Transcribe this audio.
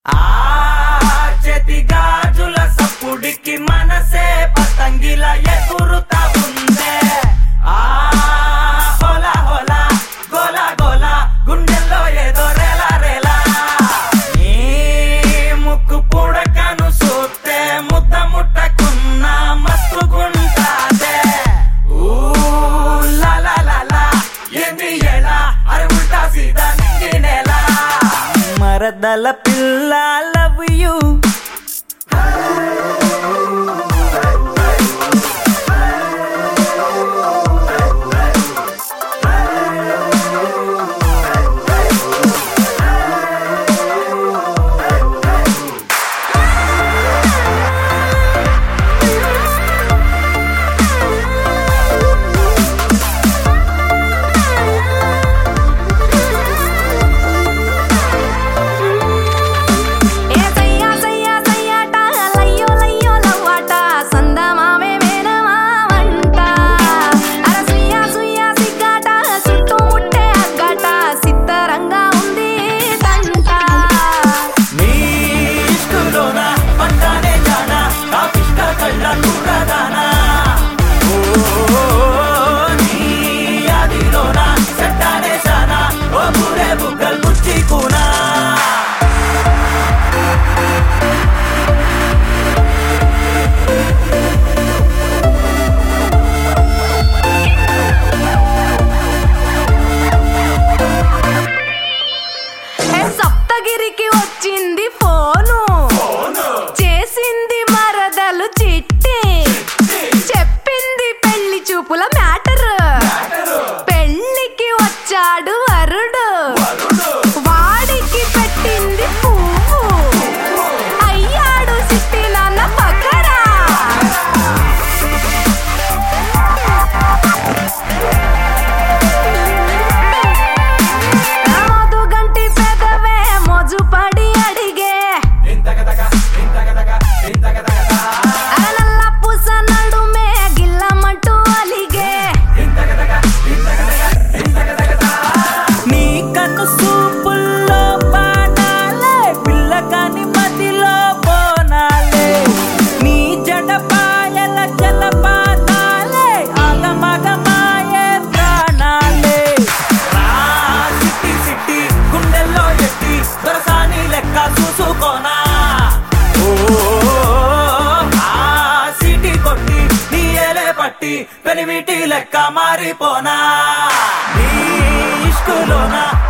ఆ చేతి గాజుల సప్పుడికి మనసే పతంగిల ఎగురుతా ఉందే ఆ హోలా హోలా గోలా గోలా గుండెల్లో ఏదో రేలా రేలా నీ ముక్కు పుడకను చూస్తే ముద్ద ముట్టకున్న మస్తుకుంటాదే ఊ లా లా లా లా ఏంది ఎలా అరే ఉల్టా సీదా నింగి నేల మరదల పిల్ల లవ్ యూ ఏ సయ్యా సయ్యా సయ్యాట లయ్యో లయ్యో లవ్వాట సందమామే మేనమావంట అర సుయ్యా సుయ్యా సిగ్గాట చుట్టూ ముట్టే అగ్గాట సిద్ధరంగా ఉంది తంట నీ ఇష్టులోన పట్టానే జానా కాపిష్ట కళ్ళ కూరదానా ఓ నీ ఆదిలోన సెట్టానే సానా ఓ పూరే బుగ్గల్ ముచ్చి కూనా ఏ సప్తగిరికి వచ్చింది ఫోను చేసింది మరదలు చిట్టి చెప్పింది పెళ్లి చూపుల మ్యాటర్ పెళ్లికి వచ్చాడు వరుడు వాడికి పెట్టింది పువ్వు అయ్యాడు సిట్టి నాన్న పక్కరా మధు గంటి పెదవే మోజు పడి అడిగే అరనల్ల పూస నడుమే గిల్లమంటూ అలిగే నీ కన్ను సూపుల్లో పానాలే పిల్లకాని మదిలో బోనాలే నీ జడపాయల జలపాతాలే ఆగమగమాయే ప్రాణాలే రా సిట్టి సిట్టి గుండెల్లో ఎట్టి దొరసాని లెక్క చూసుకోనా ఓ ఆ సిటీ కొట్టి నీ ఏలే పట్టి పెనిమిటి లెక్క మారిపోనా నీ ఇష్కులోన